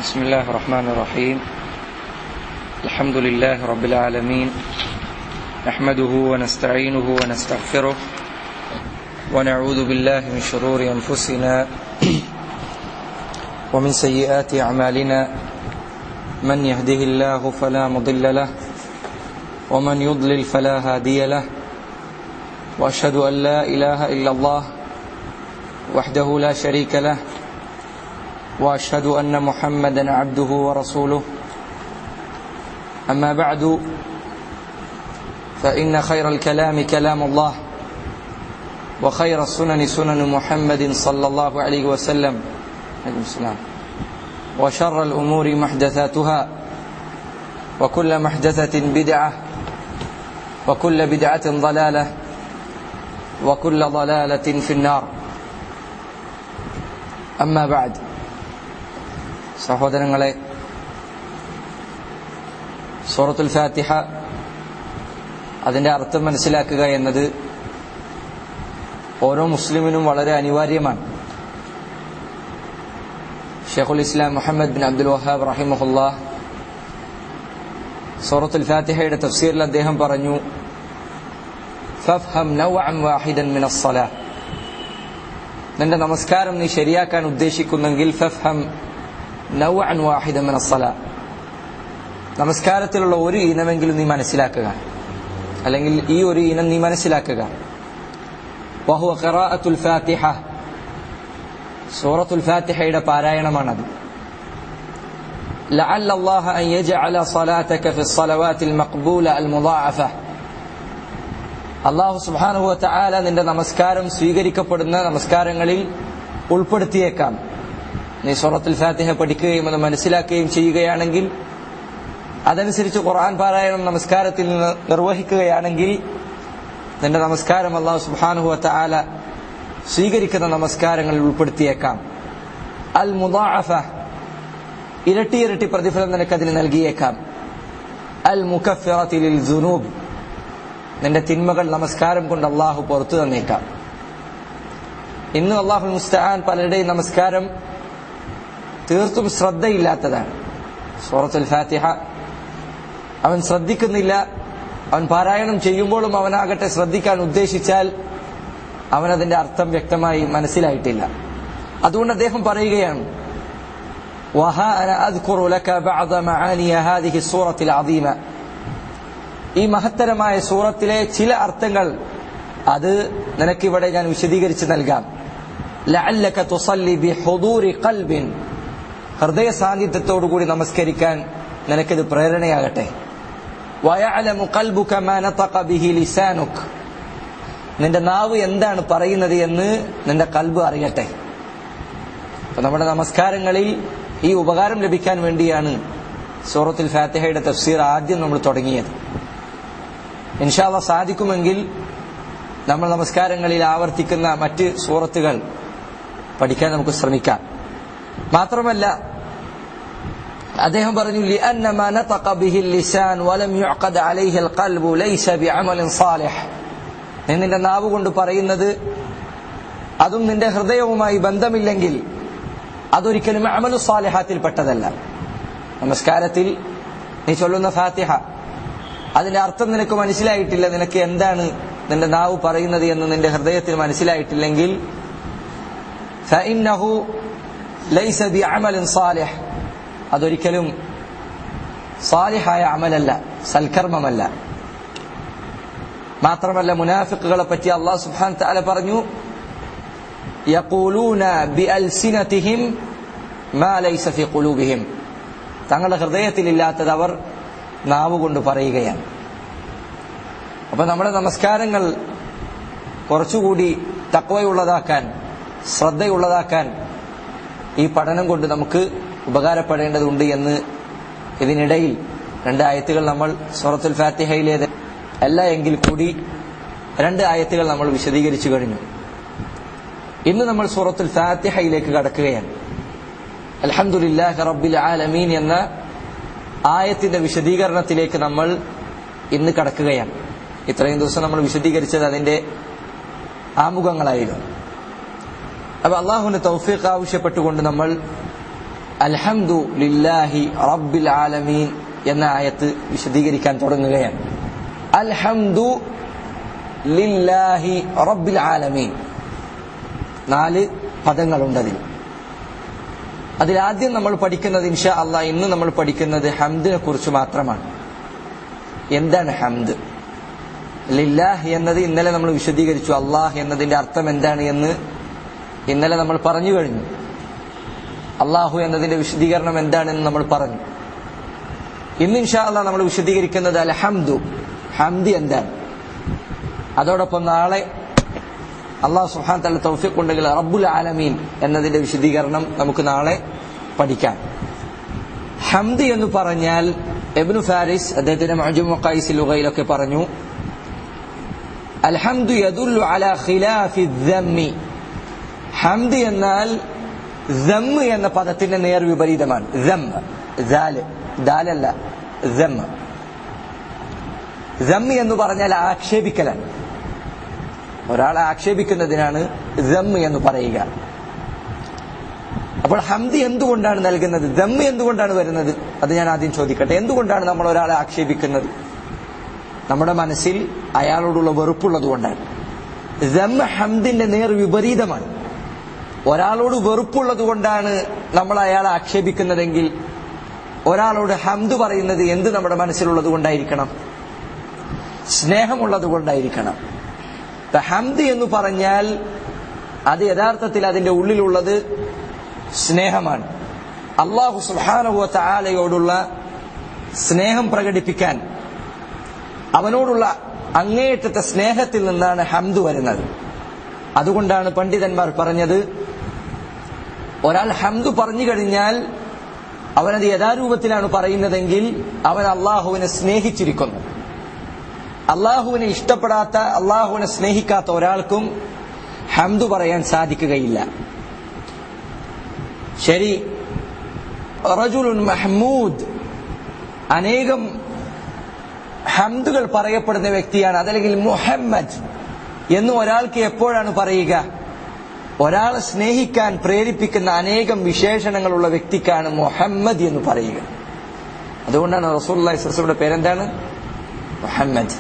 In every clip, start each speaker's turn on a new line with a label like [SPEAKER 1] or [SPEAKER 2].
[SPEAKER 1] بسم الله الرحمن الرحيم الحمد لله رب العالمين نحمده ونستعينه ونستغفره ونعوذ بالله من شرور انفسنا ومن سيئات اعمالنا من يهده الله فلا مضل له ومن يضلل فلا هادي له واشهد ان لا اله الا الله وحده لا شريك له واشهد ان محمدا عبده ورسوله اما بعد فان خير الكلام كلام الله وخير السنن سنن محمد صلى الله عليه وسلم عليكم السلام وشر الامور محدثاتها وكل محدثه بدعه وكل بدعه ضلاله وكل ضلاله في النار അമ്മ ബാദ് സഹോദരങ്ങളെ സൂറത്തുൽ ഫാത്തിഹ അതിന്റെ അർത്ഥം മനസ്സിലാക്കുക എന്നത് ഓരോ മുസ്ലിമിനും വളരെ അനിവാര്യമാണ് ഷെയ്ഖുൽ ഇസ്ലാം മുഹമ്മദ് ബിൻ അബ്ദുൽ വഹാബ് റഹിമഹുല്ല സൂറത്തുൽ ഫാത്തിഹയുടെ തഫ്സീറിൽ അദ്ദേഹം പറഞ്ഞു ഫഫ്ഹം നൗഅൻ വാഹിദൻ മിന الصلاه നിന്റെ നമസ്കാരം നീ ശരിയാക്കാൻ ഉദ്ദേശിക്കുന്നെങ്കിൽ ഫഫ്ഹം നൗഅൻ വാഹിദ മിന الصلاه നമസ്കാരത്തിലുള്ള ഒരു ഇനമെങ്കിലും നീ മനസ്സിലാക്കുക അല്ലെങ്കിൽ ഈ ഒരു ഇനം നീ മനസ്സിലാക്കുക വഹുവ ഖിറാഅത്തുൽ ഫാത്തിഹ സൂറത്തുൽ ഫാത്തിഹയുടെ പാരായണമാണത് لعل الله أن يجعل صلاتك في الصلوات المقبولة المضاعفة അള്ളാഹു സുബാനുഹു താല നിന്റെ നമസ്കാരം സ്വീകരിക്കപ്പെടുന്ന നമസ്കാരങ്ങളിൽ ഉൾപ്പെടുത്തിയേക്കാം നീ സൂറത്തുൽ ഫാത്തിഹ പഠിക്കുകയും അത് മനസ്സിലാക്കുകയും ചെയ്യുകയാണെങ്കിൽ അതനുസരിച്ച് ഖുർആൻ പാരായണം നമസ്കാരത്തിൽ നിന്ന് നിർവഹിക്കുകയാണെങ്കിൽ നിന്റെ നമസ്കാരം അള്ളാഹു സുബാനുഹു താല സ്വീകരിക്കുന്ന നമസ്കാരങ്ങളിൽ ഉൾപ്പെടുത്തിയേക്കാം അൽ മുദാഅഫ ഇരട്ടി ഇരട്ടി പ്രതിഫലം നിനക്കതിന് നൽകിയേക്കാം അൽ മുക്കഫിറത്തിൽ ജുനൂബ് നിന്റെ തിന്മകൾ നമസ്കാരം കൊണ്ട് അള്ളാഹു പുറത്തു തന്നേക്കാം ഇന്ന് അള്ളാഹു മുസ്തഹാൻ പലരുടെയും നമസ്കാരം തീർത്തും ശ്രദ്ധയില്ലാത്തതാണ് സൂറത്തുൽ ഫാത്തിഹ അവൻ ശ്രദ്ധിക്കുന്നില്ല അവൻ പാരായണം ചെയ്യുമ്പോഴും അവനാകട്ടെ ശ്രദ്ധിക്കാൻ ഉദ്ദേശിച്ചാൽ അവൻ അതിന്റെ അർത്ഥം വ്യക്തമായി മനസ്സിലായിട്ടില്ല അതുകൊണ്ട് അദ്ദേഹം പറയുകയാണ് وها أنا أذكر لك بعض معاني هذه السورة العظيمة ഈ മഹത്തരമായ സൂറത്തിലെ ചില അർത്ഥങ്ങൾ അത് നിനക്കിവിടെ ഞാൻ വിശദീകരിച്ച് നൽകാം ലഅല്ലക തുസല്ലി ബിഹുദൂരി ഖൽബിൻ ഹൃദയ സാന്നിധ്യത്തോടുകൂടി നമസ്കരിക്കാൻ നിനക്കിത് പ്രേരണയാകട്ടെ വയഅലമു ഖൽബുക മാ നതഖ ബിഹി ലിസാനുക് നിന്റെ നാവ് എന്താണ് പറയുന്നത് എന്ന് നിന്റെ കൽബ് അറിയട്ടെ അപ്പൊ നമ്മുടെ നമസ്കാരങ്ങളിൽ ഈ ഉപകാരം ലഭിക്കാൻ വേണ്ടിയാണ് സൂറത്തുൽ ഫാത്തിഹയുടെ തഫ്സീർ ആദ്യം നമ്മൾ തുടങ്ങിയത് ഇൻഷാല്ല സാധിക്കുമെങ്കിൽ നമ്മൾ നമസ്കാരങ്ങളിൽ ആവർത്തിക്കുന്ന മറ്റ് സൂറത്തുകൾ പഠിക്കാൻ നമുക്ക് ശ്രമിക്കാം മാത്രമല്ല അദ്ദേഹം പറഞ്ഞു لأن ما نطق به اللسان ولم يعقد عليه القلب ليس بعمل صالح നിന്റെ നാവ് കൊണ്ട് പറയുന്നത് അതും നിന്റെ ഹൃദയവുമായി ബന്ധമില്ലെങ്കിൽ അതൊരിക്കലും അമലു സാലിഹാത്തിൽ പെട്ടതല്ല നമസ്കാരത്തിൽ നീ ചൊല്ലുന്ന ഫാത്തിഹ അതിന്റെ അർത്ഥം നിനക്ക് മനസ്സിലായിട്ടില്ല നിനക്ക് എന്താണ് നിന്റെ നാവ് പറയുന്നത് എന്ന് നിന്റെ ഹൃദയത്തിൽ മനസ്സിലായിട്ടില്ലെങ്കിൽ അതൊരിക്കലും സാലിഹായ അമലല്ല സൽക്കർമ്മമല്ല മാത്രമല്ല മുനാഫിക്കുകളെ പറ്റി അള്ളാഹു സുബ്ഹാൻ തആല പറഞ്ഞു യഖൂലൂന ബിഅൽസിനതിഹിം മാ ലൈസ ഫി ഖുലൂബിഹിം തങ്ങളുടെ ഹൃദയത്തിലില്ലാത്തത് അവർ നാവ് കൊണ്ട് പറയുകയാണ് അപ്പൊ നമ്മുടെ നമസ്കാരങ്ങൾ കുറച്ചുകൂടി തക്വയുള്ളതാക്കാൻ ശ്രദ്ധയുള്ളതാക്കാൻ ഈ പഠനം കൊണ്ട് നമുക്ക് ഉപകാരപ്പെടേണ്ടതുണ്ട് എന്ന് ഇതിനിടയിൽ രണ്ട് ആയത്തുകൾ നമ്മൾ സൂറത്തുൽ ഫാത്തിഹയിലേത് അല്ല എങ്കിൽ കൂടി രണ്ട് ആയത്തുകൾ നമ്മൾ വിശദീകരിച്ചു കഴിഞ്ഞു ഇന്ന് നമ്മൾ സൂറത്തുൽ ഫാത്തിഹയിലേക്ക് കടക്കുകയാണ് അൽഹംദുലില്ലാഹി റബ്ബിൽ ആലമീൻ എന്ന ആയത്തിന്റെ വിശദീകരണത്തിലേക്ക് നമ്മൾ ഇന്ന് കടക്കുകയാണ് ഇത്രയും ദിവസം നമ്മൾ വിശദീകരിച്ചത് അതിന്റെ ആമുഖങ്ങളായിരുന്നു അപ്പൊ അള്ളാഹുവിന്റെ തൗഫീഖ് ആവശ്യപ്പെട്ടുകൊണ്ട് നമ്മൾ അൽഹംദു ലില്ലാഹി റബ്ബിൽ ആലമീൻ എന്ന ആയത്ത് വിശദീകരിക്കാൻ തുടങ്ങുകയാണ് അൽഹംദു ലില്ലാഹി റബ്ബിൽ ആലമീൻ നാല് പദങ്ങളുണ്ട് അതിൽ അതിലാദ്യം നമ്മൾ പഠിക്കുന്നത് ഇൻഷാ അള്ളാ ഇന്ന് നമ്മൾ പഠിക്കുന്നത് ഹംദിനെ കുറിച്ച് മാത്രമാണ് എന്താണ് ഹംദ് ലില്ലാഹ് എന്നത് ഇന്നലെ നമ്മൾ വിശദീകരിച്ചു അള്ളാഹ് എന്നതിന്റെ അർത്ഥം എന്താണ് എന്ന് ഇന്നലെ നമ്മൾ പറഞ്ഞു കഴിഞ്ഞു അള്ളാഹു എന്നതിന്റെ വിശദീകരണം എന്താണെന്ന് നമ്മൾ പറഞ്ഞു ഇന്ന് ഇൻഷാ അള്ളാ നമ്മൾ വിശദീകരിക്കുന്നത് അൽഹംദു ഹംദി എന്താണ് അതോടൊപ്പം നാളെ അള്ളാഹു സുഹാൻ തല തൗഫിഖ് ഉണ്ടെങ്കിൽ റബ്ബുൽ ആലമീൻ എന്നതിന്റെ വിശദീകരണം നമുക്ക് നാളെ പഠിക്കാം ഹംദ് എന്ന് പറഞ്ഞാൽ എബ്നു ഫാരിസ് അദ്ദേഹത്തിന്റെ മജുമുഖൈസ് ലുഗയിലൊക്കെ പറഞ്ഞു അൽഹംദു യദുല്ലു അല ഖിലാഫി ദമ്മി ഹംദ് എന്നാൽ ദമ്മ് എന്ന പദത്തിന്റെ നേർവിപരീതമാണ് ദമ്മ് ദാല് ദാലല്ല ദമ്മ് ദമ്മ് എന്ന് പറഞ്ഞാൽ ആക്ഷേപിക്കലാണ് ഒരാളെ ആക്ഷേപിക്കുന്നതിനാണ് ദമ്മ് എന്ന് പറയുക അപ്പോൾ ഹംദി എന്തുകൊണ്ടാണ് നൽകുന്നത് ദമ്മ് എന്തുകൊണ്ടാണ് വരുന്നത് അത് ഞാൻ ആദ്യം ചോദിക്കട്ടെ എന്തുകൊണ്ടാണ് നമ്മൾ ഒരാളെ ആക്ഷേപിക്കുന്നത് നമ്മുടെ മനസ്സിൽ അയാളോടുള്ള വെറുപ്പുള്ളത് കൊണ്ടാണ് ദമ്മ് ഹംദിന്റെ നേർ വിപരീതമാണ് ഒരാളോട് വെറുപ്പുള്ളത് കൊണ്ടാണ് നമ്മൾ അയാളെ ആക്ഷേപിക്കുന്നതെങ്കിൽ ഒരാളോട് ഹംദ് പറയുന്നത് എന്ത് നമ്മുടെ മനസ്സിലുള്ളത് കൊണ്ടായിരിക്കണം സ്നേഹമുള്ളത് കൊണ്ടായിരിക്കണം ഹംദ് എന്ന് പറഞ്ഞാൽ അത് യഥാർത്ഥത്തിൽ അതിന്റെ ഉള്ളിലുള്ളത് സ്നേഹമാണ് അള്ളാഹു സുഹാനുഭവ താലയോടുള്ള സ്നേഹം പ്രകടിപ്പിക്കാൻ അവനോടുള്ള അങ്ങേയറ്റത്തെ സ്നേഹത്തിൽ നിന്നാണ് ഹംദ് വരുന്നത് അതുകൊണ്ടാണ് പണ്ഡിതന്മാർ പറഞ്ഞത് ഒരാൾ ഹംദ് പറഞ്ഞു കഴിഞ്ഞാൽ അവനത് യഥാരൂപത്തിലാണ് പറയുന്നതെങ്കിൽ അവൻ അള്ളാഹുവിനെ സ്നേഹിച്ചിരിക്കുന്നു അള്ളാഹുവിനെ ഇഷ്ടപ്പെടാത്ത അള്ളാഹുവിനെ സ്നേഹിക്കാത്ത ഒരാൾക്കും ഹംദു പറയാൻ സാധിക്കുകയില്ല ശരി റജുലുൻ മഹ്മൂദ് അനേകം ഹംദുകൾ പറയപ്പെടുന്ന വ്യക്തിയാണ് അതല്ലെങ്കിൽ മുഹമ്മദ് എന്ന് ഒരാൾക്ക് എപ്പോഴാണ് പറയുക ഒരാളെ സ്നേഹിക്കാൻ പ്രേരിപ്പിക്കുന്ന അനേകം വിശേഷണങ്ങളുള്ള വ്യക്തിക്കാണ് മുഹമ്മദ് എന്ന് പറയുക അതുകൊണ്ടാണ് റസൂൽ സൃസയുടെ പേരെന്താണ് മുഹമ്മദ്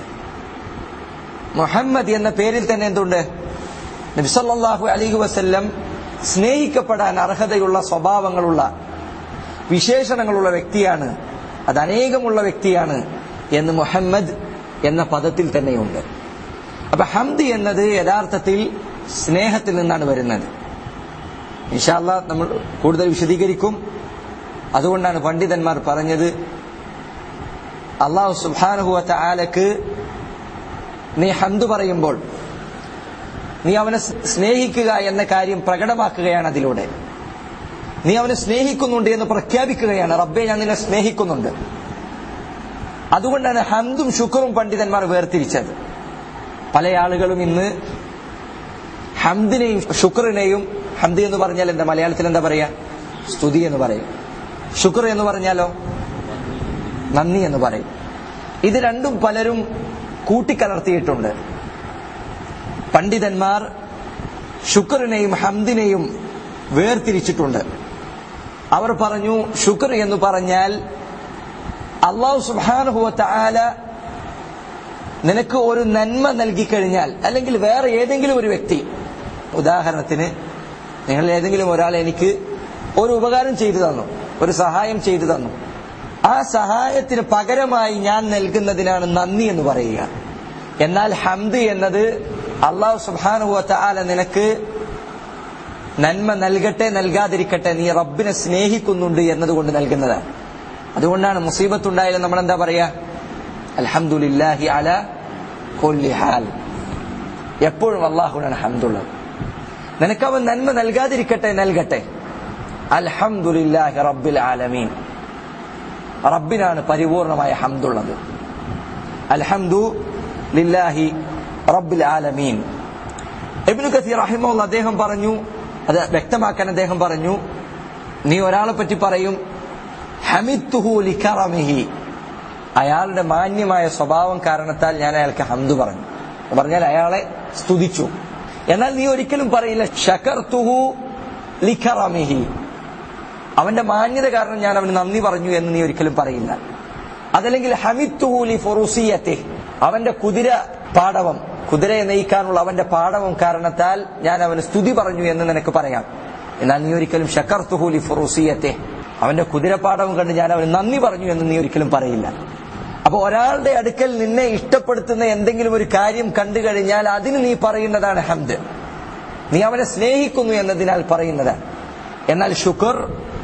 [SPEAKER 1] മുഹമ്മദ് എന്ന പേരിൽ തന്നെ എന്തുണ്ട് നബിസല്ലാഹു അലൈഹി വസ്ല്ലം സ്നേഹിക്കപ്പെടാൻ അർഹതയുള്ള സ്വഭാവങ്ങളുള്ള വിശേഷണങ്ങളുള്ള വ്യക്തിയാണ് അത് അനേകമുള്ള വ്യക്തിയാണ് എന്ന് മുഹമ്മദ് എന്ന പദത്തിൽ തന്നെയുണ്ട് അപ്പൊ ഹംദ് എന്നത് യഥാർത്ഥത്തിൽ സ്നേഹത്തിൽ നിന്നാണ് വരുന്നത് ഇൻഷാല്ല നമ്മൾ കൂടുതൽ വിശദീകരിക്കും അതുകൊണ്ടാണ് പണ്ഡിതന്മാർ പറഞ്ഞത് അള്ളാഹു സുബാനുഹുവത്ത ആലക്ക് നീ ഹന്തു പറയുമ്പോൾ നീ അവനെ സ്നേഹിക്കുക എന്ന കാര്യം പ്രകടമാക്കുകയാണ് അതിലൂടെ നീ അവനെ സ്നേഹിക്കുന്നുണ്ട് എന്ന് പ്രഖ്യാപിക്കുകയാണ് റബ്ബെ ഞാൻ നിന്നെ സ്നേഹിക്കുന്നുണ്ട് അതുകൊണ്ടാണ് ഹന്തും ശുക്രും പണ്ഡിതന്മാർ വേർതിരിച്ചത് പല ആളുകളും ഇന്ന് ഹംദിനെയും ശുക്രിനെയും ഹന്ത് എന്ന് പറഞ്ഞാൽ എന്താ മലയാളത്തിൽ എന്താ പറയാ സ്തുതി എന്ന് പറയും ശുക്ർ എന്ന് പറഞ്ഞാലോ നന്ദി എന്ന് പറയും ഇത് രണ്ടും പലരും കൂട്ടിക്കലർത്തിയിട്ടുണ്ട് പണ്ഡിതന്മാർ ശുക്രിനെയും ഹംദിനെയും വേർതിരിച്ചിട്ടുണ്ട് അവർ പറഞ്ഞു ശുക്ർ എന്ന് പറഞ്ഞാൽ അള്ളാഹു സുബാനുഹുവത്ത ആല നിനക്ക് ഒരു നന്മ നൽകിക്കഴിഞ്ഞാൽ അല്ലെങ്കിൽ വേറെ ഏതെങ്കിലും ഒരു വ്യക്തി ഉദാഹരണത്തിന് നിങ്ങൾ ഏതെങ്കിലും ഒരാൾ എനിക്ക് ഒരു ഉപകാരം ചെയ്തു തന്നു ഒരു സഹായം ചെയ്തു തന്നു ആ സഹായത്തിന് പകരമായി ഞാൻ നൽകുന്നതിനാണ് നന്ദി എന്ന് പറയുക എന്നാൽ ഹംദ് എന്നത് അള്ളാഹു സുബാനുഹുവത്ത ആല നിനക്ക് നന്മ നൽകട്ടെ നൽകാതിരിക്കട്ടെ നീ റബ്ബിനെ സ്നേഹിക്കുന്നുണ്ട് എന്നതുകൊണ്ട് നൽകുന്നതാണ് അതുകൊണ്ടാണ് മുസീബത്തുണ്ടായാലും നമ്മൾ എന്താ പറയാ അൽഹംദുലില്ലാഹി അല കൊല്ലി ഹാൽ എപ്പോഴും അള്ളാഹുനാണ് ഹംദുള്ളത് നിനക്കവൻ നന്മ നൽകാതിരിക്കട്ടെ നൽകട്ടെ അൽഹംദുലില്ലാഹി റബ്ബിൽ ആലമീൻ റബ്ബിനാണ് പരിപൂർണമായ ഹംദുള്ളത് അൽഹംദു ലില്ലാഹി റബ്ബിൽ ആലമീൻ ഇബ്നു കസീർ റഹിമുള്ള അദ്ദേഹം പറഞ്ഞു അത് വ്യക്തമാക്കാൻ അദ്ദേഹം പറഞ്ഞു നീ ഒരാളെ പറ്റി പറയും ഹമിത്തുഹു ലിക്കറമിഹി അയാളുടെ മാന്യമായ സ്വഭാവം കാരണത്താൽ ഞാൻ അയാൾക്ക് ഹംദു പറഞ്ഞു പറഞ്ഞാൽ അയാളെ സ്തുതിച്ചു എന്നാൽ നീ ഒരിക്കലും പറയില്ല ഷക്കർത്തുഹു ലിഖറമിഹി അവന്റെ മാന്യത കാരണം ഞാൻ അവന് നന്ദി പറഞ്ഞു എന്ന് നീ ഒരിക്കലും പറയില്ല അതല്ലെങ്കിൽ ഹമിത്തുഹൂലി ഫൊറുസിയത്തെ അവന്റെ കുതിര പാടവം കുതിരയെ നയിക്കാനുള്ള അവന്റെ പാടവം കാരണത്താൽ ഞാൻ അവന് സ്തുതി പറഞ്ഞു എന്ന് നിനക്ക് പറയാം എന്നാൽ നീ ഒരിക്കലും ഷക്കർത്തുഹൂലി ഫൊറുസിയത്തെ അവന്റെ കുതിരപ്പാടവം കണ്ട് ഞാൻ അവന് നന്ദി പറഞ്ഞു എന്ന് നീ ഒരിക്കലും പറയില്ല അപ്പൊ ഒരാളുടെ അടുക്കൽ നിന്നെ ഇഷ്ടപ്പെടുത്തുന്ന എന്തെങ്കിലും ഒരു കാര്യം കണ്ടു കഴിഞ്ഞാൽ അതിന് നീ പറയുന്നതാണ് ഹംദ് നീ അവനെ സ്നേഹിക്കുന്നു എന്നതിനാൽ പറയുന്നതാണ് എന്നാൽ ഷുക്കർ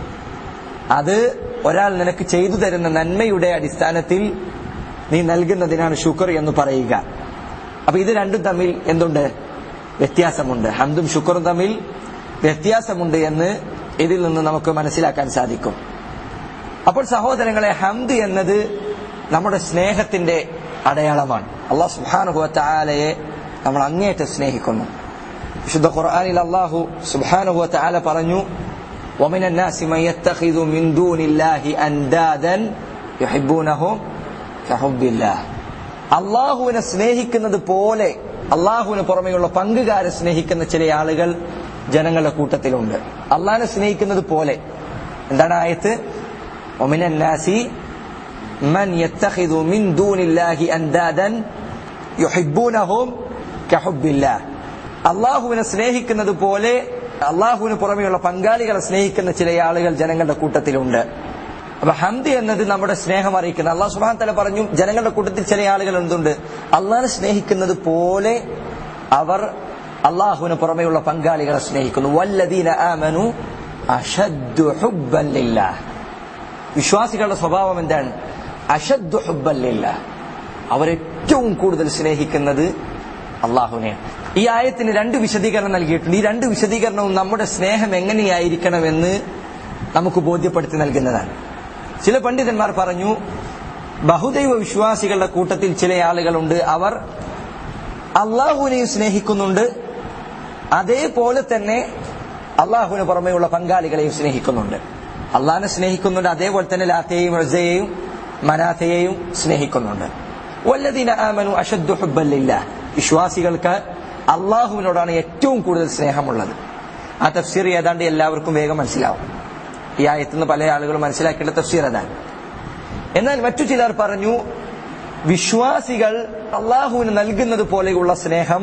[SPEAKER 1] അത് ഒരാൾ നിനക്ക് ചെയ്തു തരുന്ന നന്മയുടെ അടിസ്ഥാനത്തിൽ നീ നൽകുന്നതിനാണ് ഷുക്കർ എന്ന് പറയുക അപ്പൊ ഇത് രണ്ടും തമ്മിൽ എന്തുണ്ട് വ്യത്യാസമുണ്ട് ഹംദും ഷുക്കറും തമ്മിൽ വ്യത്യാസമുണ്ട് എന്ന് ഇതിൽ നിന്ന് നമുക്ക് മനസ്സിലാക്കാൻ സാധിക്കും അപ്പോൾ സഹോദരങ്ങളെ ഹംദ് എന്നത് നമ്മുടെ സ്നേഹത്തിന്റെ അടയാളമാണ് അള്ളാഹു സുബാനുഭവത്താലയെ നമ്മൾ അങ്ങേയറ്റം സ്നേഹിക്കുന്നു വിശുദ്ധ ഖുർആനിൽ അള്ളാഹു സുബാനുഭവത്താല പറഞ്ഞു ومن الناس من يتخذ من دون الله أندادا يحبونهم كحب الله അള്ളാഹുവിനെ സ്നേഹിക്കുന്നത് പോലെ അള്ളാഹുവിന് പുറമെയുള്ള പങ്കുകാരെ സ്നേഹിക്കുന്ന ചില ആളുകൾ ജനങ്ങളുടെ കൂട്ടത്തിലുണ്ട് അള്ളാഹിനെ സ്നേഹിക്കുന്നത് പോലെ എന്താണ് ആയത്ത് ومن الناس من يتخذ من دون الله أندادا يحبونهم كحب الله അള്ളാഹുവിനെ സ്നേഹിക്കുന്നത് പോലെ അള്ളാഹുവിന് പുറമെയുള്ള പങ്കാളികളെ സ്നേഹിക്കുന്ന ചില ആളുകൾ ജനങ്ങളുടെ കൂട്ടത്തിലുണ്ട് അപ്പൊ ഹംദി എന്നത് നമ്മുടെ സ്നേഹം അറിയിക്കുന്നത് അള്ളാഹു സുബാൻ തല പറഞ്ഞു ജനങ്ങളുടെ കൂട്ടത്തിൽ ചില ആളുകൾ എന്തുണ്ട് അള്ളാഹിനെ സ്നേഹിക്കുന്നത് പോലെ അവർ അള്ളാഹുവിന് പുറമെയുള്ള പങ്കാളികളെ സ്നേഹിക്കുന്നു വല്ലദീന ആമനു അഷദ്ദു ഹുബ്ബൻ ലില്ലാഹ് വിശ്വാസികളുടെ സ്വഭാവം എന്താണ് അഷദ്ദു ഹുബ്ബൻ ലില്ലാഹ് അവരേറ്റവും കൂടുതൽ സ്നേഹിക്കുന്നത് അള്ളാഹുവിനെയാണ് ഈ ആയത്തിന് രണ്ട് വിശദീകരണം നൽകിയിട്ടുണ്ട് ഈ രണ്ട് വിശദീകരണവും നമ്മുടെ സ്നേഹം എങ്ങനെയായിരിക്കണമെന്ന് നമുക്ക് ബോധ്യപ്പെടുത്തി നൽകുന്നതാണ് ചില പണ്ഡിതന്മാർ പറഞ്ഞു ബഹുദൈവ വിശ്വാസികളുടെ കൂട്ടത്തിൽ ചില ആളുകളുണ്ട് അവർ അള്ളാഹുവിനെയും സ്നേഹിക്കുന്നുണ്ട് അതേപോലെ തന്നെ അള്ളാഹുവിന് പുറമെയുള്ള പങ്കാളികളെയും സ്നേഹിക്കുന്നുണ്ട് അള്ളാഹിനെ സ്നേഹിക്കുന്നുണ്ട് അതേപോലെ തന്നെ ലാത്തയെയും റസയെയും മനാത്തയെയും സ്നേഹിക്കുന്നുണ്ട് വല്ലദീന ആമനു അഷദ്ദു ഹുബ്ബല്ലില്ല വിശ്വാസികൾക്ക് അള്ളാഹുവിനോടാണ് ഏറ്റവും കൂടുതൽ സ്നേഹമുള്ളത് ആ തഫ്സീർ ഏതാണ്ട് എല്ലാവർക്കും വേഗം മനസ്സിലാവും ഈ ആയത്തുനിന്ന് പല ആളുകളും മനസ്സിലാക്കേണ്ട തഫ്സീർ അതാണ് എന്നാൽ മറ്റു ചിലർ പറഞ്ഞു വിശ്വാസികൾ അള്ളാഹുവിന് നൽകുന്നത് പോലെയുള്ള സ്നേഹം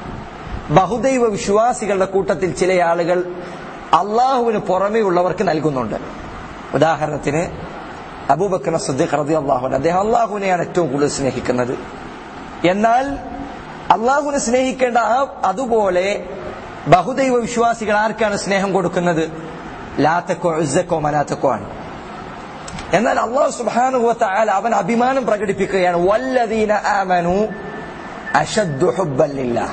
[SPEAKER 1] ബഹുദൈവ വിശ്വാസികളുടെ കൂട്ടത്തിൽ ചില ആളുകൾ അള്ളാഹുവിന് പുറമെയുള്ളവർക്ക് നൽകുന്നുണ്ട് ഉദാഹരണത്തിന് അബൂബക്കർ സദ്ദീഖ് റതി അള്ളാഹു അദ്ദേഹം അള്ളാഹുവിനെയാണ് ഏറ്റവും കൂടുതൽ സ്നേഹിക്കുന്നത് എന്നാൽ അള്ളാഹുവിനെ സ്നേഹിക്കേണ്ട ആ അതുപോലെ ബഹുദൈവ വിശ്വാസികൾ ആർക്കാണ് സ്നേഹം കൊടുക്കുന്നത് ലാത്തക്കോ ഇസക്കോ മനാത്തക്കോ ആണ് എന്നാൽ അള്ളാഹു സുബാനുഭവത്തായാൽ അവൻ അഭിമാനം പ്രകടിപ്പിക്കുകയാണ് വല്ലദീന ആമനു അഷദ്ദു ഹുബ്ബല്ലില്ലാ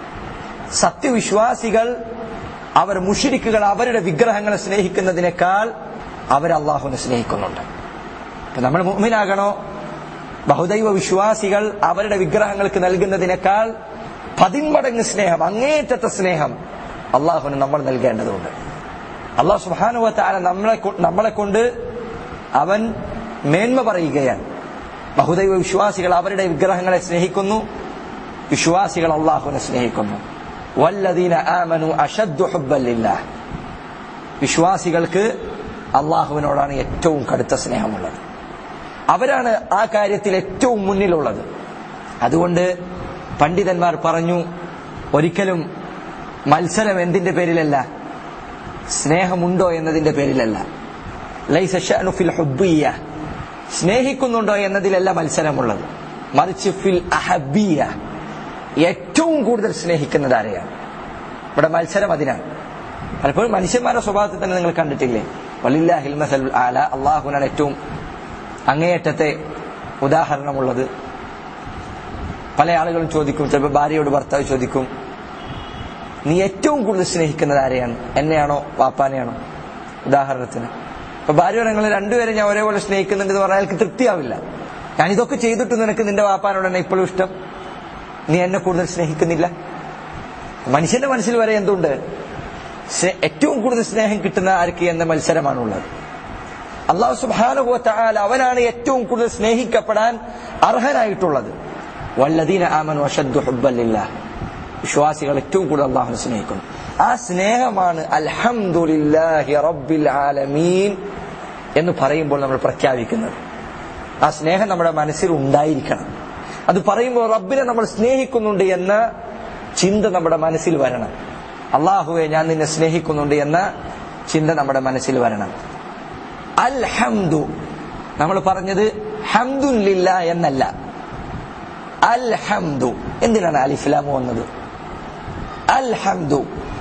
[SPEAKER 1] സത്യവിശ്വാസികൾ അവർ മുഷിരിക്കുകൾ അവരുടെ വിഗ്രഹങ്ങളെ സ്നേഹിക്കുന്നതിനേക്കാൾ അവർ അള്ളാഹുവിനെ സ്നേഹിക്കുന്നുണ്ട് നമ്മൾ മുഅ്മിനാകണോ ബഹുദൈവ വിശ്വാസികൾ അവരുടെ വിഗ്രഹങ്ങൾക്ക് നൽകുന്നതിനേക്കാൾ പതിന്മടങ്ങ് സ്നേഹം അങ്ങേറ്റത്തെ സ്നേഹം അള്ളാഹുവിന് നമ്മൾ നൽകേണ്ടതുണ്ട് അള്ളാഹു സുബാനുവത്താല നമ്മളെ നമ്മളെ കൊണ്ട് അവൻ മേന്മ പറയുകയാണ് ബഹുദൈവ വിശ്വാസികൾ അവരുടെ വിഗ്രഹങ്ങളെ സ്നേഹിക്കുന്നു വിശ്വാസികൾ അള്ളാഹുവിനെ സ്നേഹിക്കുന്നു വല്ലദീന ആമനു അഷദ്ദു ഹുബ്ബല്ലില്ലാഹ് വിശ്വാസികൾക്ക് അള്ളാഹുവിനോടാണ് ഏറ്റവും കടുത്ത സ്നേഹമുള്ളത് അവരാണ് ആ കാര്യത്തിൽ ഏറ്റവും മുന്നിലുള്ളത് അതുകൊണ്ട് പണ്ഡിതന്മാർ പറഞ്ഞു ഒരിക്കലും മത്സരം എന്തിന്റെ പേരിലല്ല സ്നേഹമുണ്ടോ എന്നതിന്റെ പേരിലല്ല ലൈസ ഷഅ്നു ഫിൽ ഹുബ്ബിയ്യ സ്നേഹിക്കുന്നുണ്ടോ എന്നതിലല്ല മത്സരമുള്ളത് മറിച്ച് ഫിൽ അഹബിയ ഏറ്റവും കൂടുതൽ സ്നേഹിക്കുന്നത് ആരെയാണ് ഇവിടെ മത്സരം അതിനാണ് പലപ്പോഴും മനുഷ്യന്മാരുടെ സ്വഭാവത്തിൽ തന്നെ നിങ്ങൾ കണ്ടിട്ടില്ലേ വലില്ലാഹിൽ മസൽ ആല അള്ളാഹുനാണ് ഏറ്റവും അങ്ങേയറ്റത്തെ ഉദാഹരണമുള്ളത് പല ആളുകളും ചോദിക്കും ചിലപ്പോൾ ഭാര്യയോട് ഭർത്താവ് ചോദിക്കും നീ ഏറ്റവും കൂടുതൽ സ്നേഹിക്കുന്നത് ആരെയാണ് എന്നെയാണോ വാപ്പാനെയാണോ ഉദാഹരണത്തിന് അപ്പൊ ഭാര്യയോട് നിങ്ങൾ രണ്ടുപേരും ഞാൻ ഒരേപോലെ സ്നേഹിക്കുന്നുണ്ട് എന്ന് പറഞ്ഞാൽ അയാൾക്ക് തൃപ്തിയാവില്ല ഞാൻ ഇതൊക്കെ ചെയ്തിട്ട് നിനക്ക് നിന്റെ വാപ്പാനോട് എന്നെ ഇപ്പോഴും ഇഷ്ടം നീ എന്നെ കൂടുതൽ സ്നേഹിക്കുന്നില്ല മനുഷ്യന്റെ മനസ്സിൽ വരെ എന്തുണ്ട് ഏറ്റവും കൂടുതൽ സ്നേഹം കിട്ടുന്ന ആർക്ക് എന്ന മത്സരമാണുള്ളത് അള്ളാഹു സുബാനുഭവത്താൽ അവനാണ് ഏറ്റവും കൂടുതൽ സ്നേഹിക്കപ്പെടാൻ അർഹനായിട്ടുള്ളത് വല്ലദീന ആമനു അഷദ്ദു ഹുബ്ബല്ലില്ല വിശ്വാസികൾ ഏറ്റവും കൂടുതൽ അള്ളാഹുനെ സ്നേഹിക്കുന്നു ആ സ്നേഹമാണ് അൽഹംദുലില്ലാഹി റബ്ബിൽ ആലമീൻ എന്ന് പറയുമ്പോൾ നമ്മൾ പ്രഖ്യാപിക്കുന്നത് ആ സ്നേഹം നമ്മുടെ മനസ്സിൽ ഉണ്ടായിരിക്കണം അത് പറയുമ്പോൾ റബ്ബിനെ നമ്മൾ സ്നേഹിക്കുന്നുണ്ട് എന്ന ചിന്ത നമ്മുടെ മനസ്സിൽ വരണം അള്ളാഹുവെ ഞാൻ നിന്നെ സ്നേഹിക്കുന്നുണ്ട് എന്ന ചിന്ത നമ്മുടെ മനസ്സിൽ വരണം അൽ ഹംദു നമ്മൾ പറഞ്ഞത് ഹംദുലില്ല എന്നല്ല അൽ ഹംദു എന്തിനാണ് അലിഫ്ലാം വന്നത് അൽ ഹംദു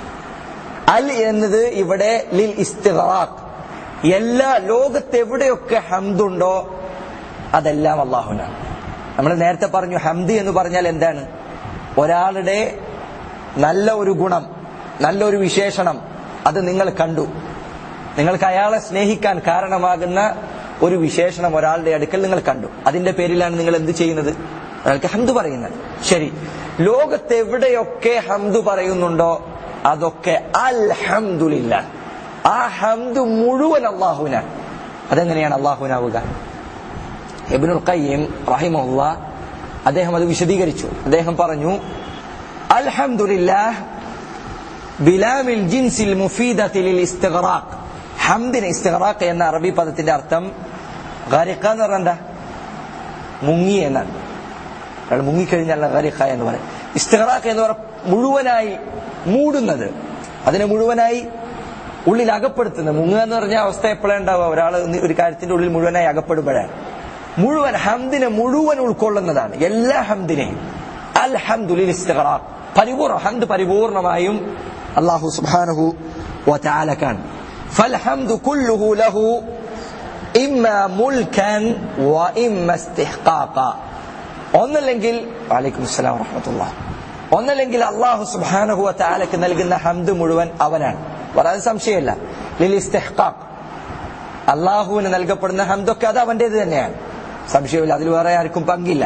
[SPEAKER 1] അൽ എന്നത് ഇവിടെ ലിൽ ഇസ്തിഗ്റാഖ് എല്ലാ ലോകത്ത് എവിടെയൊക്കെ ഹംദുണ്ടോ അതെല്ലാം അള്ളാഹുനാണ് നമ്മൾ നേരത്തെ പറഞ്ഞു ഹംദി എന്ന് പറഞ്ഞാൽ എന്താണ് ഒരാളുടെ നല്ല ഒരു ഗുണം നല്ലൊരു വിശേഷണം അത് നിങ്ങൾ കണ്ടു നിങ്ങൾക്ക് അയാളെ സ്നേഹിക്കാൻ കാരണമാകുന്ന ഒരു വിശേഷണം ഒരാളുടെ അടുക്കൽ നിങ്ങൾ കണ്ടു അതിന്റെ പേരിലാണ് നിങ്ങൾ എന്ത് ചെയ്യുന്നത് അയാൾക്ക് ഹംദ് പറയുന്നത് ശരി ലോകത്ത് എവിടെയൊക്കെ ഹംദ് പറയുന്നുണ്ടോ അതൊക്കെ അൽഹംദുലില്ല ആ ഹംദ് മുഴുവൻ അള്ളാഹുവിനാണ് അതെങ്ങനെയാണ് അള്ളാഹുവിനാവുക ഇബ്നുൽ ഖയ്യിം റഹിമുള്ള അദ്ദേഹം അത് വിശദീകരിച്ചു അദ്ദേഹം പറഞ്ഞു അൽഹംദുലില്ലാഹ് ബിലാമിൽ ജിൻസിൽ മുഫീദത്തിൽ ഇസ്തിഗ്റാഖ് ഹംദിന് ഇസ്തിഗ്റാഖ് എന്ന അറബി പദത്തിന്റെ അർത്ഥം ഗരിഖ എന്ന് പറഞ്ഞാൽ എന്താ മുങ്ങി എന്നാണ് അയാൾ മുങ്ങിക്കഴിഞ്ഞാൽ ഗരിഖ എന്ന് പറയും ഇസ്തിഗ്റാഖ് എന്ന് പറഞ്ഞ മുഴുവനായി മൂടുന്നത് അതിനെ മുഴുവനായി ഉള്ളിൽ അകപ്പെടുത്തുന്നത് മുങ്ങുക എന്ന് പറഞ്ഞ അവസ്ഥ എപ്പോഴാണ് ഉണ്ടാവുക ഒരാൾ ഒരു കാര്യത്തിന്റെ ഉള്ളിൽ മുഴുവനായി അകപ്പെടുമ്പോഴാണ് മുഴുവൻ ഹംദിനെ മുഴുവൻ ഉൾക്കൊള്ളുന്നതാണ് എല്ലാ ഹംദിനെയും അൽഹംദുലിൽ ഇസ്തിഗ്റാഖ് പരിപൂർണ്ണ ഹംദ് പരിപൂർണമായും അള്ളാഹു സുബ്ഹാനഹു വതആലക്കാണ് فالحمد كله له إما ملكا وإما استحقاقا ഒന്നല്ലെങ്കിൽ വലൈക്കും അസ്സലാം വറഹമത്തുള്ള ഒന്നല്ലെങ്കിൽ അള്ളാഹു സുബ്ഹാനഹു വതആലക്ക് നൽകുന്ന ഹംദ് മുഴുവൻ അവനാണ് വളരെ സംശയമില്ല ലിൽ ഇസ്തിഹ്ഖാഖ് അള്ളാഹുവിന് നൽകപ്പെടുന്ന ഹംദൊക്കെ അത് അവന്റേത് തന്നെയാണ് സംശയമില്ല അതിൽ വേറെ ആർക്കും പങ്കില്ല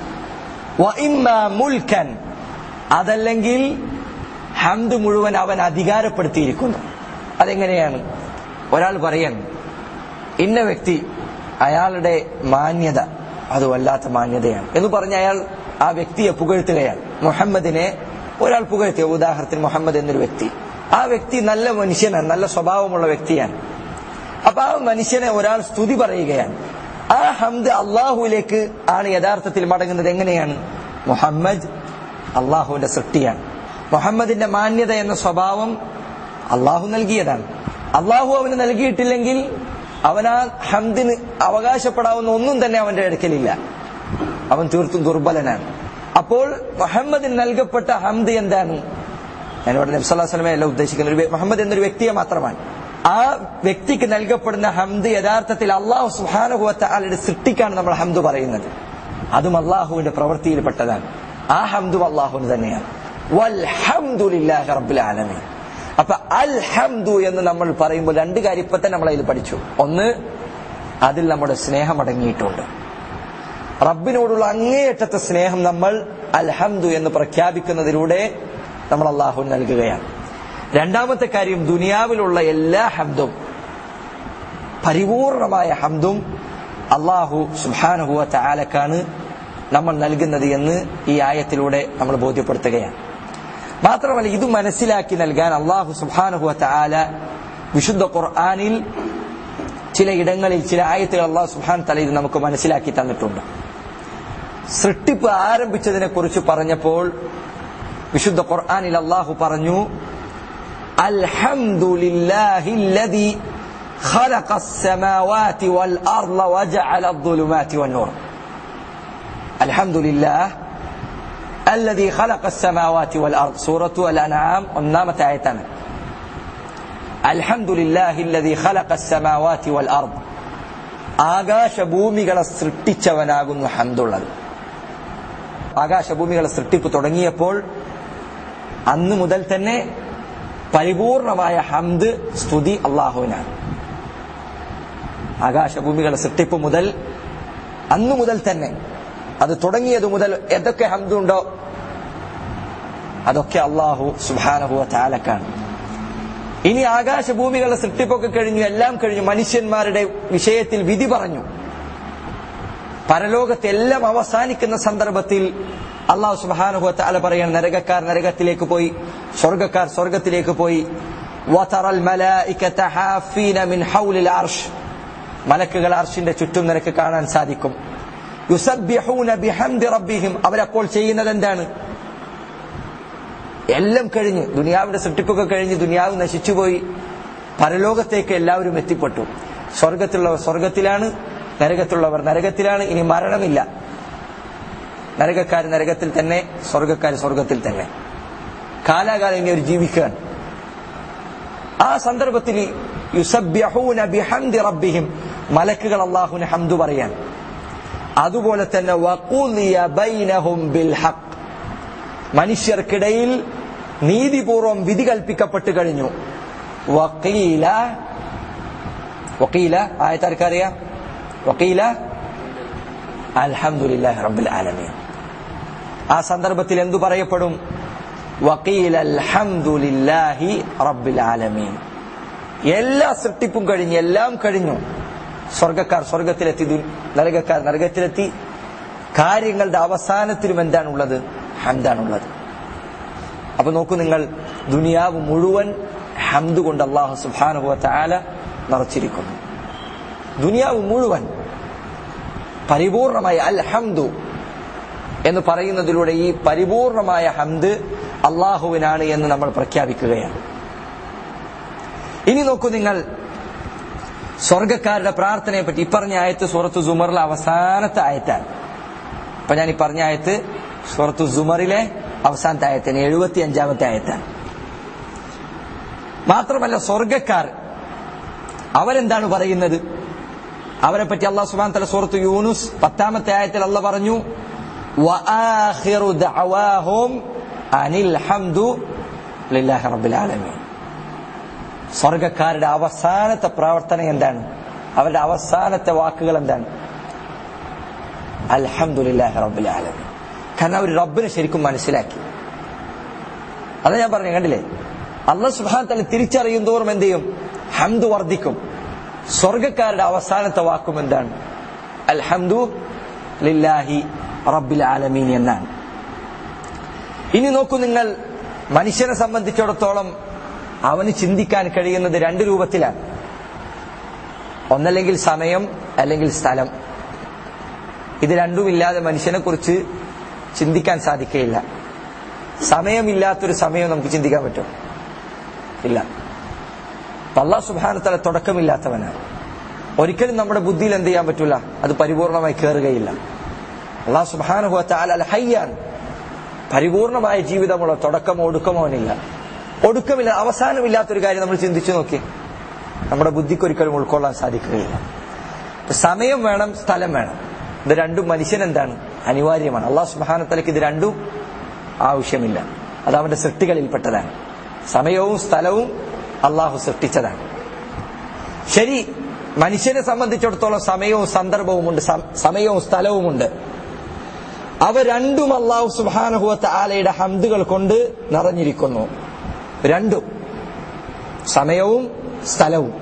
[SPEAKER 1] മുൽക്കൻ അതല്ലെങ്കിൽ ഹംദ് മുഴുവൻ അവൻ അധികാരപ്പെടുത്തിയിരിക്കുന്നു അതെങ്ങനെയാണ് ഒരാൾ പറയാൻ ഇന്ന വ്യക്തി അയാളുടെ മാന്യത അത് വല്ലാത്ത മാന്യതയാണ് എന്ന് പറഞ്ഞ് അയാൾ ആ വ്യക്തിയെ പുകഴ്ത്തുകയാണ് മുഹമ്മദിനെ ഒരാൾ പുകഴ്ത്തിയ ഉദാഹരണത്തിന് മുഹമ്മദ് എന്നൊരു വ്യക്തി ആ വ്യക്തി നല്ല മനുഷ്യനാണ് നല്ല സ്വഭാവമുള്ള വ്യക്തിയാണ് അപ്പൊ ആ മനുഷ്യനെ ഒരാൾ സ്തുതി പറയുകയാണ് ആ ഹംദ് അള്ളാഹുവിലേക്ക് ആണ് യഥാർത്ഥത്തിൽ മടങ്ങുന്നത് എങ്ങനെയാണ് മുഹമ്മദ് അള്ളാഹുവിന്റെ സൃഷ്ടിയാണ് മുഹമ്മദിന്റെ മാന്യത എന്ന സ്വഭാവം അള്ളാഹു നൽകിയതാണ് അള്ളാഹു അവന് നൽകിയിട്ടില്ലെങ്കിൽ അവൻ ആ ഹംദിന് അവകാശപ്പെടാവുന്ന ഒന്നും തന്നെ അവന്റെ അടുക്കലില്ല അവൻ തീർത്തും ദുർബലനാണ് അപ്പോൾ മുഹമ്മദിന് നൽകപ്പെട്ട ഹംദ് എന്താണ് ഞാനിവിടെ നബ്സല്ലാ സ്വലമെ അല്ല ഉദ്ദേശിക്കുന്ന ഒരു മുഹമ്മദ് എന്നൊരു വ്യക്തിയെ മാത്രമാണ് ആ വ്യക്തിക്ക് നൽകപ്പെടുന്ന ഹംദ് യഥാർത്ഥത്തിൽ അള്ളാഹു സുഹാനുഭവത്തെ ആളുടെ സൃഷ്ടിക്കാണ് നമ്മൾ ഹംദ് പറയുന്നത് അതും അള്ളാഹുവിന്റെ പ്രവൃത്തിയിൽപ്പെട്ടതാണ് ആ ഹംദും അള്ളാഹുവിന് തന്നെയാണ് വൽഹംദുലില്ലാഹി റബ്ബിൽ ആലമീൻ അപ്പൊ അൽ ഹംദു എന്ന് നമ്മൾ പറയുമ്പോൾ രണ്ട് കാര്യം ഇപ്പൊ തന്നെ നമ്മൾ അതിൽ പഠിച്ചു ഒന്ന് അതിൽ നമ്മുടെ സ്നേഹം അടങ്ങിയിട്ടുണ്ട് റബ്ബിനോടുള്ള അങ്ങേയറ്റത്തെ സ്നേഹം നമ്മൾ അൽഹംദു എന്ന് പ്രഖ്യാപിക്കുന്നതിലൂടെ നമ്മൾ അള്ളാഹു നൽകുകയാണ് രണ്ടാമത്തെ കാര്യം ദുനിയാവിലുള്ള എല്ലാ ഹംദും പരിപൂർണമായ ഹംദും അള്ളാഹു സുഹാനുഹുവ ചാലക്കാണ് നമ്മൾ നൽകുന്നത് എന്ന് ഈ ആയത്തിലൂടെ നമ്മൾ ബോധ്യപ്പെടുത്തുകയാണ് മാത്രമല്ല ഇത് മനസ്സിലാക്കി നൽകാൻ അള്ളാഹു സുഹാനുഹുവ ചാല വിശുദ്ധ ഖുർആാനിൽ ചില ഇടങ്ങളിൽ ചില ആയത്തുകൾ അള്ളാഹു സുഹാൻ തല ഇത് നമുക്ക് മനസ്സിലാക്കി തന്നിട്ടുണ്ട് സൃഷ്ടിപ്പ് ആരംഭിച്ചതിനെ കുറിച്ച് പറഞ്ഞപ്പോൾ വിശുദ്ധ ഖുർആാനിൽ അള്ളാഹു പറഞ്ഞു الحمد لله الذي خلق السماوات والأرض وجعل الظلمات والنور الحمد لله الذي خلق السماوات والأرض سورة الأنعام ഒന്നാമത്തെ ആയത്താണ് الحمد لله الذي خلق السماوات والأرض ആകാശഭൂമികളെ സൃഷ്ടിച്ചവനാകുന്നു ഹംദുള്ളത് ആകാശഭൂമികളെ സൃഷ്ടിപ്പ് തുടങ്ങിയപ്പോൾ അന്ന് മുതൽ തന്നെ പരിപൂർണമായ ഹംദ് സ്തുതി അള്ളാഹുവിനാണ് ആകാശഭൂമികളുടെ സൃഷ്ടിപ്പ് മുതൽ അന്നു മുതൽ തന്നെ അത് തുടങ്ങിയത് മുതൽ ഏതൊക്കെ ഹംദുണ്ടോ അതൊക്കെ അള്ളാഹു സുബാനഹുവ താലക്കാണ് ഇനി ആകാശഭൂമികളുടെ സൃഷ്ടിപ്പൊക്കെ കഴിഞ്ഞു എല്ലാം കഴിഞ്ഞു മനുഷ്യന്മാരുടെ വിഷയത്തിൽ വിധി പറഞ്ഞു പരലോകത്ത് എല്ലാം അവസാനിക്കുന്ന സന്ദർഭത്തിൽ അള്ളാഹു സുബാനുഭവത്ത അല പറയാണ് നരകക്കാർ നരകത്തിലേക്ക് പോയി സ്വർഗക്കാർ സ്വർഗത്തിലേക്ക് പോയി വതറൽ മലായികത ഹാഫീന മിൻ ഹൗലിൽ അർഷ് മലക്കുകൾ അർഷിന്റെ ചുറ്റും നിനക്ക് കാണാൻ സാധിക്കും യുസബ്ബിഹൂന ബിഹംദി റബ്ബിഹിം അവരപ്പോൾ ചെയ്യുന്നത് എന്താണ് എല്ലാം കഴിഞ്ഞ് ദുനിയാവിന്റെ സൃഷ്ടിപ്പൊക്കെ കഴിഞ്ഞ് ദുനിയാവ് നശിച്ചുപോയി പരലോകത്തേക്ക് എല്ലാവരും എത്തിപ്പെട്ടു സ്വർഗത്തിലുള്ളവർ സ്വർഗത്തിലാണ് നരകത്തിലുള്ളവർ നരകത്തിലാണ് ഇനി മരണമില്ല നരകക്കാർ നരകത്തിൽ തന്നെ സ്വർഗക്കാർ സ്വർഗത്തിൽ തന്നെ കാലാകാലം ഇനി അവർ ജീവിക്കുകയാണ് ആ സന്ദർഭത്തിൽ യുസബ്യഹൂന ബിഹംദി റബ്ബിഹിം മലക്കുകൾ അള്ളാഹുവിന് ഹംദു പറയാൻ അതുപോലെ തന്നെ വഖുദിയ ബൈനഹും ബിൽ ഹഖ് മനുഷ്യർക്കിടയിൽ നീതിപൂർവം വിധി കൽപ്പിക്കപ്പെട്ട് കഴിഞ്ഞു വക്കീല വക്കീല ആയത്താർക്കറിയാം വക്കീല അൽഹംദുലില്ലാഹി റബ്ബിൽ ആലമീൻ ആ സന്ദർഭത്തിൽ എന്തു പറയപ്പെടും വക്കീൽ അൽഹംദുലില്ലാഹി റബ്ബിൽ ആലമീൻ എല്ലാ സൃഷ്ടിപ്പും കഴിഞ്ഞു എല്ലാം കഴിഞ്ഞു സ്വർഗക്കാർ സ്വർഗത്തിലെത്തി ദു- നരകക്കാർ നരകത്തിലെത്തി കാര്യങ്ങളുടെ അവസാനത്തിലും എന്താണുള്ളത് ഹംദാണുള്ളത് അപ്പൊ നോക്കൂ നിങ്ങൾ ദുനിയാവ് മുഴുവൻ ഹംദ് കൊണ്ട് അള്ളാഹു സുബാനുഭവത്തെ ആല നിറച്ചിരിക്കുന്നു ദുനിയാവ് മുഴുവൻ പരിപൂർണമായ അൽ ഹംദു എന്ന് പറയുന്നതിലൂടെ ഈ പരിപൂർണമായ ഹംദ് അള്ളാഹുവിനാണ് എന്ന് നമ്മൾ പ്രഖ്യാപിക്കുകയാണ് ഇനി നോക്കൂ നിങ്ങൾ സ്വർഗക്കാരുടെ പ്രാർത്ഥനയെ പറ്റി ഇപ്പറഞ്ഞ ആയത്ത് സൂറത്ത് സുമറിലെ അവസാനത്തെ ആയത്താണ് ഇപ്പൊ ഞാൻ ഈ പറഞ്ഞ ആയത്ത് സൂറത്ത് സുമറിലെ അവസാനത്തെ ആയത്തിന് എഴുപത്തി അഞ്ചാമത്തെ ആയത്താണ് മാത്രമല്ല സ്വർഗക്കാർ അവരെന്താണ് പറയുന്നത് അവരെ പറ്റി അള്ളാഹു സുബാൻ തല സൂറത്ത് യൂനുസ് പത്താമത്തെ ആയത്തിൽ അള്ള പറഞ്ഞു وآخر دعواهم أن الحمد لله رب العالمين സ്വർഗക്കാരുടെ അവസാനത്തെ പ്രവർത്തനം എന്താണ് അവരുടെ അവസാനത്തെ വാക്കുകൾ എന്താണ് അൽഹംദുലില്ലാഹി റബ്ബിൽ ആലമീൻ കാരണം അവർ റബ്ബിനെ ശരിക്കും മനസ്സിലാക്കി അതാ ഞാൻ പറഞ്ഞു കണ്ടില്ലേ അള്ളാഹ് സുബ്ഹാനഹു തആല തിരിച്ചറിയും തോറും എന്ത് ചെയ്യും ഹംദ് വർദ്ധിക്കും സ്വർഗക്കാരുടെ അവസാനത്തെ വാക്കും എന്താണ് അൽഹംദു ലില്ലാഹി റബ്ബിൽ ആലമീൻ എന്നാണ് ഇനി നോക്കൂ നിങ്ങൾ മനുഷ്യനെ സംബന്ധിച്ചിടത്തോളം അവന് ചിന്തിക്കാൻ കഴിയുന്നത് രണ്ട് രൂപത്തിലാണ് ഒന്നല്ലെങ്കിൽ സമയം അല്ലെങ്കിൽ സ്ഥലം ഇത് രണ്ടുമില്ലാതെ മനുഷ്യനെ കുറിച്ച് ചിന്തിക്കാൻ സാധിക്കുകയില്ല സമയമില്ലാത്തൊരു സമയം നമുക്ക് ചിന്തിക്കാൻ പറ്റും ഇല്ല അള്ളാഹ് സുബാനത്തല തുടക്കമില്ലാത്തവനാണ് ഒരിക്കലും നമ്മുടെ ബുദ്ധിയിൽ എന്ത് ചെയ്യാൻ പറ്റൂല അത് പരിപൂർണമായി കയറുകയില്ല അള്ളാഹ് സുബാനുഭവത്ത അൽ ഹയ്യാണ് പരിപൂർണമായ ജീവിതമുള്ള തുടക്കമോ ഒടുക്കമോ അവനില്ല ഒടുക്കമില്ല അവസാനമില്ലാത്തൊരു കാര്യം നമ്മൾ ചിന്തിച്ചു നോക്കി നമ്മുടെ ബുദ്ധിക്ക് ഒരിക്കലും ഉൾക്കൊള്ളാൻ സാധിക്കുകയില്ല ഇപ്പൊ സമയം വേണം സ്ഥലം വേണം ഇത് രണ്ടും മനുഷ്യൻ എന്താണ് അനിവാര്യമാണ് അള്ളാഹു സുബാനത്തലക്ക് ഇത് രണ്ടും ആവശ്യമില്ല അത് അവന്റെ സൃഷ്ടികളിൽപ്പെട്ടതാണ് സമയവും സ്ഥലവും അള്ളാഹു സൃഷ്ടിച്ചതാണ് ശരി മനുഷ്യനെ സംബന്ധിച്ചിടത്തോളം സമയവും സന്ദർഭവുമുണ്ട് സം- സമയവും സ്ഥലവുമുണ്ട് അവ രണ്ടും അള്ളാഹു സുബാനഹുവത്ത് ആലയുടെ ഹംദുകൾ കൊണ്ട് നിറഞ്ഞിരിക്കുന്നു രണ്ടും സമയവും സ്ഥലവും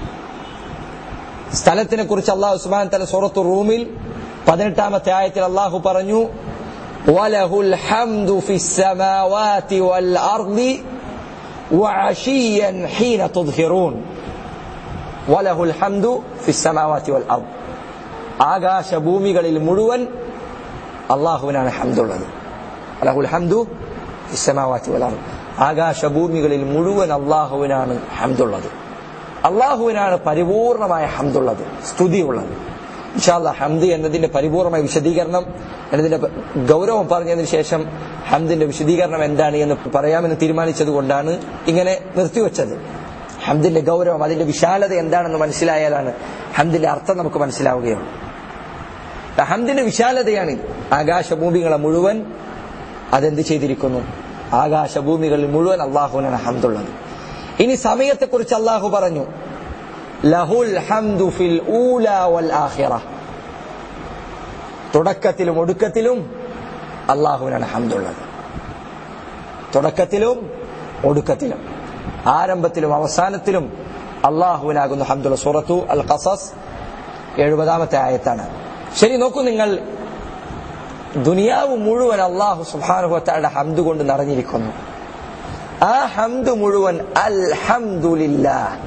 [SPEAKER 1] സ്ഥലത്തിനെ കുറിച്ച് അള്ളാഹു സുബാൻ തല സൂറത്ത് റൂമിൽ പതിനെട്ടാമത്തെ ആയത്തിൽ അള്ളാഹു പറഞ്ഞു وله الحمد في السماوات والأرض وعشيا حين تظهرون وله الحمد في السماوات والأرض ആകാശ ഭൂമികളിൽ മുഴുവൻ അള്ളാഹുവിനാണ് ഹംദുള്ളത് അലഹുൽ ഹംദു ഇസ്സമാവാത്തി വലാം ആകാശ ഭൂമികളിൽ മുഴുവൻ അള്ളാഹുവിനാണ് ഹംദുള്ളത് അള്ളാഹുവിനാണ് പരിപൂർണമായ ഹംദുള്ളത് സ്തുതിയുള്ളത് ഇൻഷാല്ല ഹംദ് എന്നതിന്റെ പരിപൂർണമായ വിശദീകരണം എന്നതിന്റെ പ- ഗൗരവം പറഞ്ഞതിന് ശേഷം ഹംദിന്റെ വിശദീകരണം എന്താണ് എന്ന് പറയാമെന്ന് തീരുമാനിച്ചത് കൊണ്ടാണ് ഇങ്ങനെ നിർത്തിവെച്ചത് ഹംദിന്റെ ഗൗരവം അതിന്റെ വിശാലത എന്താണെന്ന് മനസ്സിലായാലാണ് ഹംദിന്റെ അർത്ഥം നമുക്ക് മനസ്സിലാവുകയുള്ളൂ ഹംദിന്റെ വിശാലതയാണ് ആകാശഭൂമികളെ മുഴുവൻ അതെന്ത് ചെയ്തിരിക്കുന്നു ആകാശഭൂമികളിൽ മുഴുവൻ അള്ളാഹുവിനാണ് ഹംദുള്ളത് ഇനി സമയത്തെക്കുറിച്ച് അള്ളാഹു പറഞ്ഞു ലഹുൽ ഹംദു ഫിൽ ഊല വൽ ആഖിറ തുടക്കത്തിലും ഒടുക്കത്തിലും അള്ളാഹുവിനാണ് ഹംദുള്ളത് തുടക്കത്തിലും ഒടുക്കത്തിലും ആരംഭത്തിലും അവസാനത്തിലും അള്ളാഹുവിനാകുന്നു ഹംദുള്ള സൂറത്തു അൽ ഖസസ് എഴുപതാമത്തെ ആയത്താണ് ശരി നോക്കൂ നിങ്ങൾ ദുനിയാവ് മുഴുവൻ അള്ളാഹു സുബാനുഭവത്താളുടെ ഹംദ് കൊണ്ട് നിറഞ്ഞിരിക്കുന്നു ആ ഹംദ് മുഴുവൻ അൽഹംദുലില്ല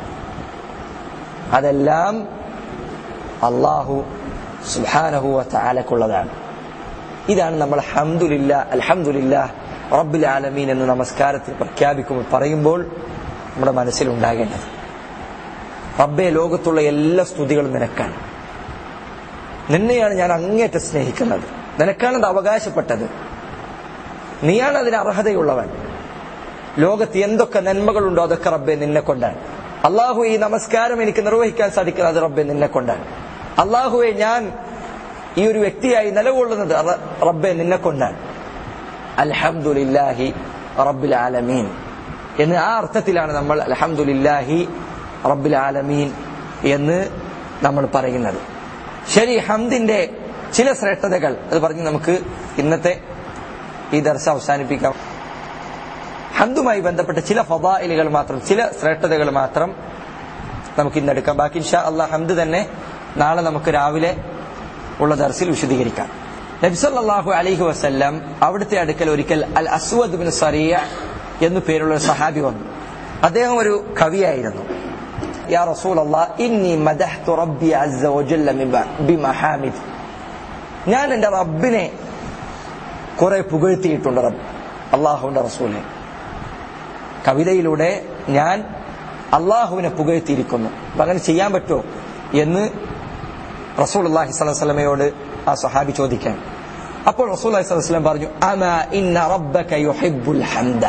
[SPEAKER 1] അതെല്ലാം അള്ളാഹു സുബാനഹുവത്താലക്കുള്ളതാണ് ഇതാണ് നമ്മൾ ഹംദുലില്ല അൽഹംദുലില്ല റബ്ബുൽ ആലമീൻ എന്ന് നമസ്കാരത്തിൽ പ്രഖ്യാപിക്കുമ്പോൾ പറയുമ്പോൾ നമ്മുടെ മനസ്സിലുണ്ടാകേണ്ടത് റബ്ബെ ലോകത്തുള്ള എല്ലാ സ്തുതികളും നിനക്കാണ് നിന്നെയാണ് ഞാൻ അങ്ങേറ്റം സ്നേഹിക്കുന്നത് നിനക്കാണ് അത് അവകാശപ്പെട്ടത് നീയാണ് അതിന് അർഹതയുള്ളവൻ ലോകത്ത് എന്തൊക്കെ നന്മകളുണ്ടോ അതൊക്കെ റബ്ബെ നിന്നെ കൊണ്ടാണ് അള്ളാഹു ഈ നമസ്കാരം എനിക്ക് നിർവഹിക്കാൻ സാധിക്കുന്നത് റബ്ബെ നിന്നെ കൊണ്ടാണ് അള്ളാഹുവെ ഞാൻ ഈ ഒരു വ്യക്തിയായി നിലകൊള്ളുന്നത് റ- റബ്ബെ നിന്നെ കൊണ്ടാണ് അൽഹംദുലില്ലാഹി റബ്ബിൽ ആലമീൻ എന്ന് ആ അർത്ഥത്തിലാണ് നമ്മൾ അൽഹംദുലില്ലാഹി റബ്ബിൽ ആലമീൻ എന്ന് നമ്മൾ പറയുന്നത് ശരി ഹംദിന്റെ ചില ശ്രേഷ്ഠതകൾ അത് പറഞ്ഞ് നമുക്ക് ഇന്നത്തെ ഈ ദർശ അവസാനിപ്പിക്കാം ഹന്തുമായി ബന്ധപ്പെട്ട ചില ഫവായിലുകൾ മാത്രം ചില ശ്രേഷ്ഠതകൾ മാത്രം നമുക്ക് ഇന്ന് എടുക്കാം ബാക്കി ഇൻഷാ അള്ളാഹ് ഹംദ് തന്നെ നാളെ നമുക്ക് രാവിലെ ഉള്ള ദർസിൽ വിശദീകരിക്കാം നബ്സല്ലാഹു അലൈഹി വസല്ലം അവിടുത്തെ അടുക്കൽ ഒരിക്കൽ അൽ അസ്വദ് ബിൻ സറിയ എന്നു പേരുള്ള ഒരു സഹാബി വന്നു അദ്ദേഹം ഒരു കവിയായിരുന്നു യാ റസൂൽ ഇന്നി മദഹ്തു റബ്ബി അസ്സ വജല്ല മിബ- ബിമഹാമിദ് ഞാൻ എന്റെ റബ്ബിനെ കുറെ പുകഴ്ത്തിയിട്ടുണ്ട് റബ്ബ് അള്ളാഹുവിന്റെ റസൂലെ കവിതയിലൂടെ ഞാൻ അള്ളാഹുവിനെ പുകഴ്ത്തിയിരിക്കുന്നു അപ്പൊ അങ്ങനെ ചെയ്യാൻ പറ്റുമോ എന്ന് റസൂൽ അള്ളാഹി സ്വലമയോട് ആ സഹാബി ചോദിക്കാൻ അപ്പോൾ റസൂൽ അലൈഹി സ്വലം പറഞ്ഞു അമ ഇന്ന റബ്ബക യുഹിബ്ബുൽ ഹംദ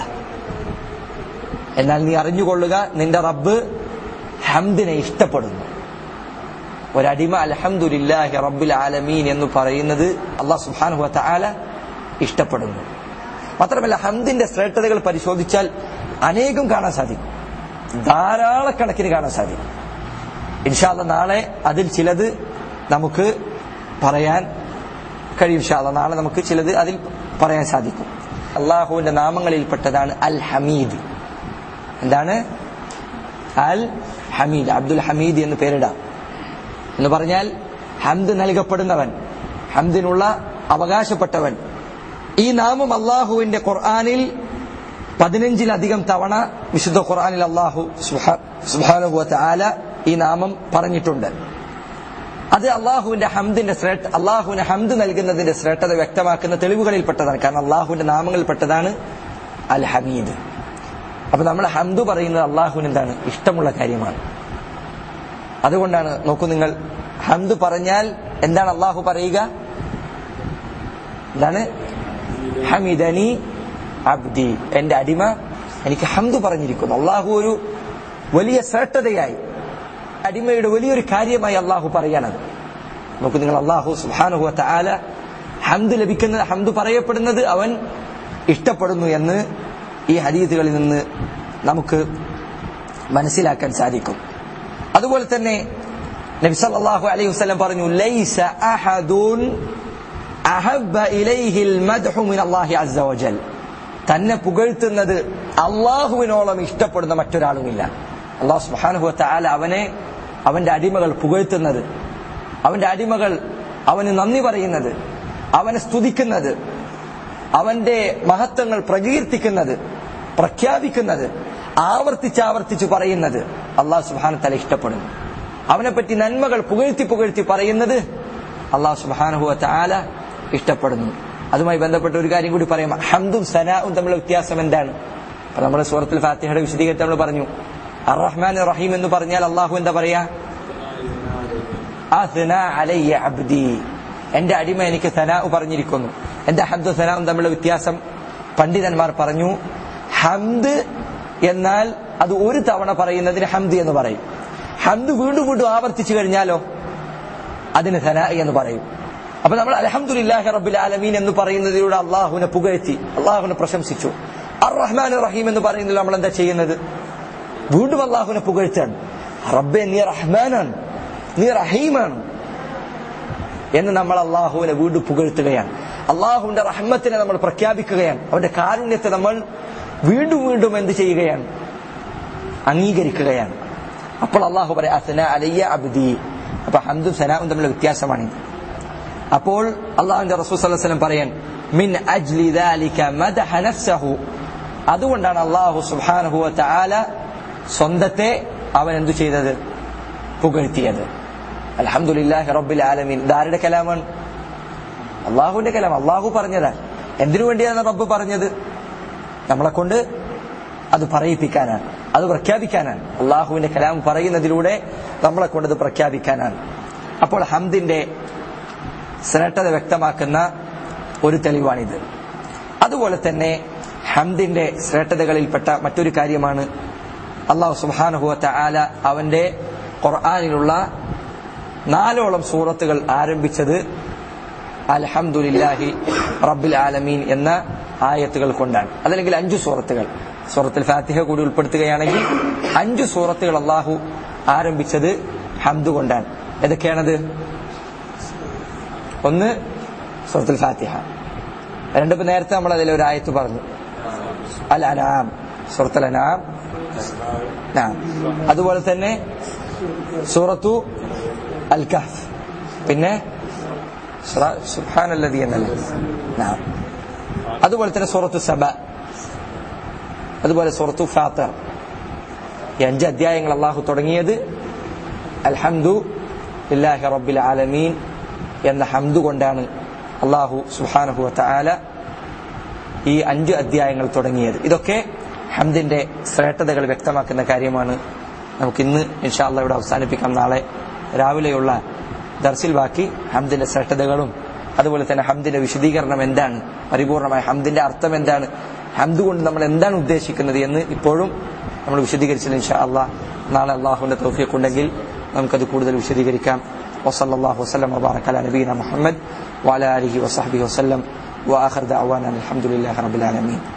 [SPEAKER 1] എന്നാൽ നീ അറിഞ്ഞുകൊള്ളുക നിന്റെ റബ്ബ് ഹംദിനെ ഇഷ്ടപ്പെടുന്നു ഒരടിമ അൽഹംദുലില്ലാഹി റബ്ബിൽ ആലമീൻ എന്ന് പറയുന്നത് അള്ളാഹ് സുബ്ഹാനഹു വ തആല ഇഷ്ടപ്പെടുന്നു മാത്രമല്ല ഹംദിന്റെ ശ്രേഷ്ഠതകൾ പരിശോധിച്ചാൽ അനേകം കാണാൻ സാധിക്കും ധാരാളക്കണക്കിന് കാണാൻ സാധിക്കും ഇൻഷാല്ല നാളെ അതിൽ ചിലത് നമുക്ക് പറയാൻ കഴിയും ഇൻഷാല്ല നാളെ നമുക്ക് ചിലത് അതിൽ പറയാൻ സാധിക്കും അള്ളാഹുവിന്റെ നാമങ്ങളിൽപ്പെട്ടതാണ് അൽ ഹമീദ് എന്താണ് അൽ ഹമീദ് അബ്ദുൽ ഹമീദ് എന്ന് പേരിടാം എന്ന് പറഞ്ഞാൽ ഹംദ് നൽകപ്പെടുന്നവൻ ഹംദിനുള്ള അവകാശപ്പെട്ടവൻ ഈ നാമം അള്ളാഹുവിന്റെ ഖുർആാനിൽ പതിനഞ്ചിലധികം തവണ വിശുദ്ധ ഖുർആാനിൽ അള്ളാഹു സുഹാനുഭവത്ത് ആല ഈ നാമം പറഞ്ഞിട്ടുണ്ട് അത് അള്ളാഹുവിന്റെ ഹംദിന്റെ ശ്രേഷ്ഠ അള്ളാഹുവിന് ഹംദ് നൽകുന്നതിന്റെ ശ്രേഷ്ഠത വ്യക്തമാക്കുന്ന തെളിവുകളിൽപ്പെട്ടതാണ് കാരണം അള്ളാഹുവിന്റെ നാമങ്ങളിൽപ്പെട്ടതാണ് അൽ ഹമീദ് അപ്പൊ നമ്മൾ ഹംദ് പറയുന്നത് അള്ളാഹുവിന് എന്താണ് ഇഷ്ടമുള്ള കാര്യമാണ് അതുകൊണ്ടാണ് നോക്കൂ നിങ്ങൾ ഹംദ് പറഞ്ഞാൽ എന്താണ് അള്ളാഹു പറയുക എന്താണ് ഹമിദനി അബ്ദി എന്റെ അടിമ എനിക്ക് ഹംദ് പറഞ്ഞിരിക്കുന്നു അള്ളാഹു ഒരു വലിയ ശ്രേഷ്ഠതയായി അടിമയുടെ വലിയൊരു കാര്യമായി അള്ളാഹു പറയാനത് നോക്കൂ നിങ്ങൾ അള്ളാഹു സുഹാനുഹു ആല ഹംദ് ലഭിക്കുന്ന ഹംദ് പറയപ്പെടുന്നത് അവൻ ഇഷ്ടപ്പെടുന്നു എന്ന് ഈ ഹദീസുകളിൽ നിന്ന് നമുക്ക് മനസ്സിലാക്കാൻ സാധിക്കും അതുപോലെ തന്നെ നബി സല്ലല്ലാഹു അലൈഹി വസല്ലം പറഞ്ഞു ലൈസ അഹദുൻ അഹബ്ബ ഇലൈഹിൽ മദ്ഹു മിൻ അല്ലാഹി അസ്സ വജൽ തന്നെ പുകഴ്ത്തുന്നത് അള്ളാഹുവിനോളം ഇഷ്ടപ്പെടുന്ന മറ്റൊരാളുമില്ല അള്ളാഹു സുബ്ഹാനഹു വതആല അവനെ അവന്റെ അടിമകൾ പുകഴ്ത്തുന്നത് അവന്റെ അടിമകൾ അവന് നന്ദി പറയുന്നത് അവനെ സ്തുതിക്കുന്നത് അവന്റെ മഹത്വങ്ങൾ പ്രകീർത്തിക്കുന്നത് പ്രഖ്യാപിക്കുന്നത് ആവർത്തിച്ച് ആവർത്തിച്ച് പറയുന്നത് അള്ളാഹു സുബാന തല ഇഷ്ടപ്പെടുന്നു അവനെപ്പറ്റി നന്മകൾ പുകഴ്ത്തി പുകഴ്ത്തി പറയുന്നത് അള്ളാഹു സുബാനുഹുവ താല ഇഷ്ടപ്പെടുന്നു അതുമായി ബന്ധപ്പെട്ട ഒരു കാര്യം കൂടി പറയാം ഹംദും സനാവും തമ്മിലുള്ള വ്യത്യാസം എന്താണ് അപ്പൊ നമ്മൾ സൂറത്തുൽ ഫാത്തിഹയുടെ വിശദീകരിച്ച് നമ്മൾ പറഞ്ഞു അർ റഹ്മാൻ റഹീം എന്ന് പറഞ്ഞാൽ അള്ളാഹു എന്താ പറയാ അസ്ന അലയ്യ അബ്ദി എന്റെ അടിമ എനിക്ക് സനാവ് പറഞ്ഞിരിക്കുന്നു എന്റെ ഹംദ് സനാവും തമ്മിലുള്ള വ്യത്യാസം പണ്ഡിതന്മാർ പറഞ്ഞു ഹംദ് എന്നാൽ അത് ഒരു തവണ പറയുന്നതിന് ഹംദ് എന്ന് പറയും ഹംദ് വീണ്ടും വീണ്ടും ആവർത്തിച്ചു കഴിഞ്ഞാലോ അതിന് സന എന്ന് പറയും അപ്പൊ നമ്മൾ അലഹമുല്ലാഹി റബ്ബുൽ ആലമീൻ എന്ന് പറയുന്നതിലൂടെ അള്ളാഹുവിനെ പുകഴ്ത്തി അള്ളാഹുവിനെ പ്രശംസിച്ചു അർ റഹ്മാൻ റഹീം എന്ന് പറയുന്നതിൽ നമ്മൾ എന്താ ചെയ്യുന്നത് വീണ്ടും അള്ളാഹുവിനെ പുകഴ്ത്താണ് റബ്ബെ നീ റഹ്മാനാണ് നീ റഹീമാണ് എന്ന് നമ്മൾ അള്ളാഹുവിനെ വീണ്ടും പുകഴ്ത്തുകയാണ് അള്ളാഹുവിന്റെ റഹ്മത്തിനെ നമ്മൾ പ്രഖ്യാപിക്കുകയാണ് അവന്റെ കാരുണ്യത്തെ നമ്മൾ വീണ്ടും വീണ്ടും എന്ത് ചെയ്യുകയാണ് അംഗീകരിക്കുകയാണ് അപ്പോൾ അള്ളാഹു പറയാം അസന അലയ്യ അബ്ദി അപ്പൊ ഹംദും സനാവും തമ്മിലുള്ള വ്യത്യാസമാണിത് അപ്പോൾ അള്ളാഹുവിന്റെ റസൂൽ സല്ലല്ലാഹു അലൈഹി വസല്ലം പറയാൻ മിൻ അജ്ലി ദാലിക മദഹ നഫ്സഹു അതുകൊണ്ടാണ് അള്ളാഹു സുബ്ഹാനഹു വ തആല സ്വന്തത്തെ അവൻ എന്തു ചെയ്തത് പുകഴ്ത്തിയത് അൽഹംദുലില്ലാഹി റബ്ബിൽ ആലമീൻ ഇതാരുടെ കലാമാണ് അള്ളാഹുവിന്റെ കലാം അള്ളാഹു പറഞ്ഞതാ എന്തിനു വേണ്ടിയാണ് റബ്ബ് പറഞ്ഞത് നമ്മളെ കൊണ്ട് അത് പറയിപ്പിക്കാനാണ് അത് പ്രഖ്യാപിക്കാനാണ് അള്ളാഹുവിന്റെ കലാം പറയുന്നതിലൂടെ നമ്മളെ കൊണ്ട് അത് പ്രഖ്യാപിക്കാനാണ് അപ്പോൾ ഹംദിന്റെ ശ്രേഷ്ഠത വ്യക്തമാക്കുന്ന ഒരു തെളിവാണിത് അതുപോലെ തന്നെ ഹംദിന്റെ ശ്രേഷ്ഠതകളിൽപ്പെട്ട മറ്റൊരു കാര്യമാണ് അള്ളാഹു സുബാനുഹുവത്ത ആല അവന്റെ ഖുർആാനിലുള്ള നാലോളം സൂറത്തുകൾ ആരംഭിച്ചത് അൽഹംദുലില്ലാഹി റബ്ബിൽ ആലമീൻ എന്ന ആയത്തുകൾ കൊണ്ടാണ് അതല്ലെങ്കിൽ അഞ്ചു സൂറത്തുകൾ സൂറത്തുൽ ഫാത്തിഹ കൂടി ഉൾപ്പെടുത്തുകയാണെങ്കിൽ അഞ്ചു സൂറത്തുകൾ അള്ളാഹു ആരംഭിച്ചത് ഹംദ് കൊണ്ടാണ് ഏതൊക്കെയാണത് ഒന്ന് സൂറത്തുൽ ഫാത്തിഹ രണ്ടിപ്പോ നേരത്തെ നമ്മൾ അതിൽ ഒരു ആയത്ത് പറഞ്ഞു അൽ അനാം സൂറത്തുൽ അനാം നാം. അതുപോലെ തന്നെ സൂറത്തു അൽ കഹ്ഫ് പിന്നെ സുഹാനല്ലതി എന്നല്ല നാം. അതുപോലെ തന്നെ സൂറത്തു സബ അതുപോലെ സൂറത്തു ഫാത്തർ ഈ അഞ്ച് അധ്യായങ്ങൾ അള്ളാഹു തുടങ്ങിയത് അൽഹംദു ഇല്ലാഹി റബ്ബിൽ ആലമീൻ എന്ന ഹംദു കൊണ്ടാണ് അള്ളാഹു സുഹാനഹു ആല ഈ അഞ്ച് അധ്യായങ്ങൾ തുടങ്ങിയത് ഇതൊക്കെ ഹംദിന്റെ ശ്രേഷ്ഠതകൾ വ്യക്തമാക്കുന്ന കാര്യമാണ് നമുക്കിന്ന് ഇൻഷാല്ല ഇവിടെ അവസാനിപ്പിക്കാം നാളെ രാവിലെയുള്ള ദർസിൽ ബാക്കി ഹംദിന്റെ ശ്രേഷ്ഠതകളും അതുപോലെ തന്നെ ഹംദിന്റെ വിശദീകരണം എന്താണ് പരിപൂർണമായ ഹംദിന്റെ അർത്ഥം എന്താണ് ഹംദ് കൊണ്ട് നമ്മൾ എന്താണ് ഉദ്ദേശിക്കുന്നത് എന്ന് ഇപ്പോഴും നമ്മൾ വിശദീകരിച്ചില്ല ഇൻഷാ അള്ളാഹ് നാളെ അള്ളാഹുവിന്റെ തൗഫീഖ് ഉണ്ടെങ്കിൽ നമുക്കത് കൂടുതൽ വിശദീകരിക്കാം وصلى الله وسلم وبارك على نبينا محمد وعلى اله وصحبه وسلم واخر دعوانا الحمد لله رب العالمين